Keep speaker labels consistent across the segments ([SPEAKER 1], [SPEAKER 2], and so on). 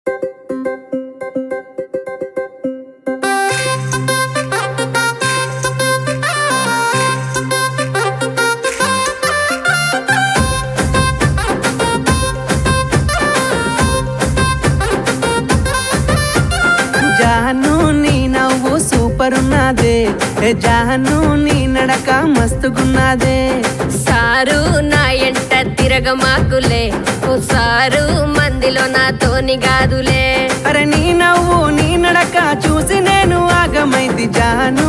[SPEAKER 1] జాను నీ నవ్వు సూపర్ ఉన్నదే ఏ జాను నీ నడక మస్తుగున్నదే
[SPEAKER 2] సారు నా ఎంట తిరగమాకులే ఓ సారు మందిలో నాతోని గాదులే
[SPEAKER 1] అరే నీ నవ్వు నీ నడక చూసి నేను ఆగమైంది జాను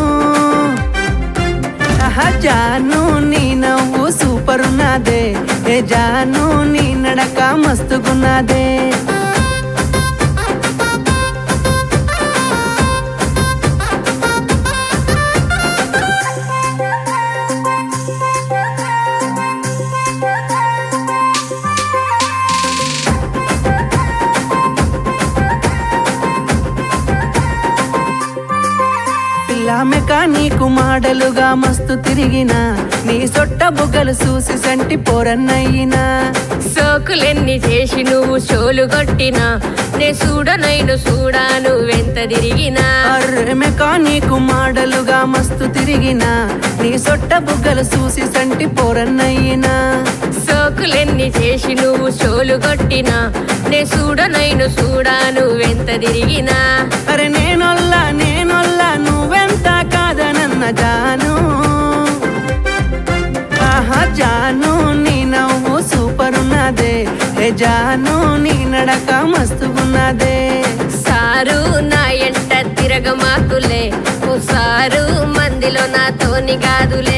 [SPEAKER 1] ఆహా జాను నీ నవ్వు సూపర్ ఉన్నదే ఏ జాను నీ నడక మస్తుగున్నదే పిల్ల మెకానీకు మాడలుగా మస్తు తిరిగిన నీ సొట్ట బుగ్గలు చూసి సంటి పోరన్నయ్యినా
[SPEAKER 2] సోకులెన్ని చేసి నువ్వు షోలు కొట్టినా నే చూడనైను చూడా నువ్వెంత తిరిగినా
[SPEAKER 1] అర్రె మెకానీకు మాడలుగా మస్తు తిరిగిన నీ సొట్ట బుగ్గలు చూసి సంటి పోరన్నయ్యినా
[SPEAKER 2] సోకులెన్ని చేసి నువ్వు షోలు కొట్టినా నే చూడనైను చూడా నువ్వెంత తిరిగినా
[SPEAKER 1] అరే నేనొల్లా నేనొల్లా నువ్వెంత కాదనన్న జాను ఆహా జాను నీ నవ్వు సూపర్ ఉన్నదే ఏ జాను నీ నడక మస్తుగున్నదే
[SPEAKER 2] సారు నా ఎంట తిరగమాకులే ఓ సారు మందిలో నాతోని గాదులే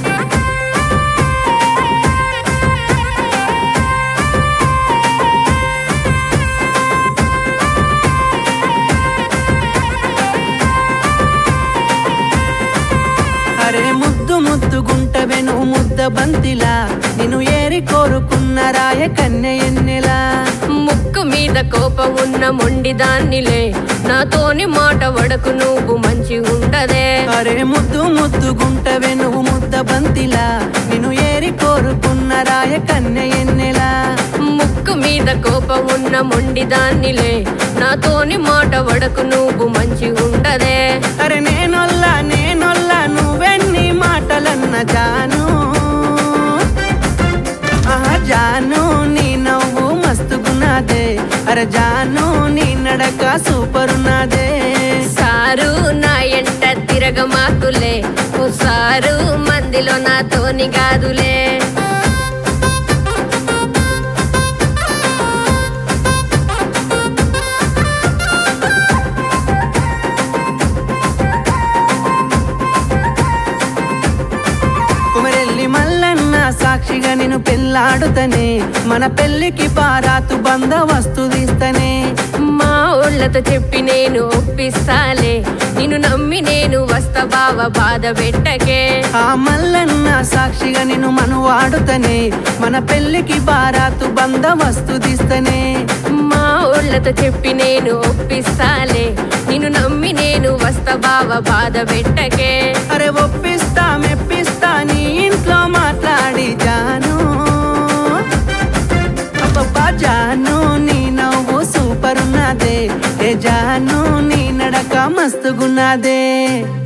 [SPEAKER 1] అరే ముద్దు ముద్దు గుంటవే నువ్వు ముద్ద బంతిలా నిన్ను ఏరి కోరుకున్న రాయ కన్య ఎన్నెలా
[SPEAKER 2] ముక్కు మీద కోపం ఉన్న మొండి దాన్నిలే నాతోని మాట వడకు నువ్వు మంచి ఉండదే
[SPEAKER 1] అరే ముద్దు ముద్దు గుంటవే నువ్వు ముద్ద బంతిలా నిన్ను ఏరి కోరుకున్న రాయ కన్య ఎన్నెలా
[SPEAKER 2] ముక్కు మీద కోపం ఉన్న మొండి దాన్నిలే నాతోని మాట వడకు నువ్వు మంచి ఉండదే
[SPEAKER 1] అరే నేనొల్లా నేనొల్లా నువ్వెన్ని మాటలన్న జాను ఆహా జాను నీ నవ్వు మస్తుగున్నదే అరే జాను నీ నడక సూపర్ ఉన్నదే
[SPEAKER 2] సారు నా ఎంట తిరగమాకులే ఓ సారు మందిలో నాతోని గాదులే
[SPEAKER 1] కుమరెల్లి మల్లన్న సాక్షిగా నేను పెళ్ళాడుతనే మన పెళ్లికి పారాతు బంద వస్తు తీస్తనే
[SPEAKER 2] మా ఊళ్ళతో చెప్పి నేను ఒప్పిస్తాలే నిన్ను నమ్మి నేను వస్తా బావ బాధ పెట్టకే
[SPEAKER 1] ఆ మల్లన్న సాక్షిగా నేను మనువాడుతనే మన పెళ్లికి బారాతు బంద వస్తు తీస్తనే
[SPEAKER 2] మా ఊళ్ళతో చెప్పి నేను ఒప్పిస్తాలే నిన్ను నమ్మి నేను వస్తా బావ బాధ పెట్టకే
[SPEAKER 1] అరే ఒప్పిస్తా మెప్పిస్తా నీ ఇంట్లో మాట్లాడి జాను అబ్బబ్బా జాను నీ నవ్వు సూపర్ ఉన్నదే ఏ జాను నీ నడక మస్తుగున్నదే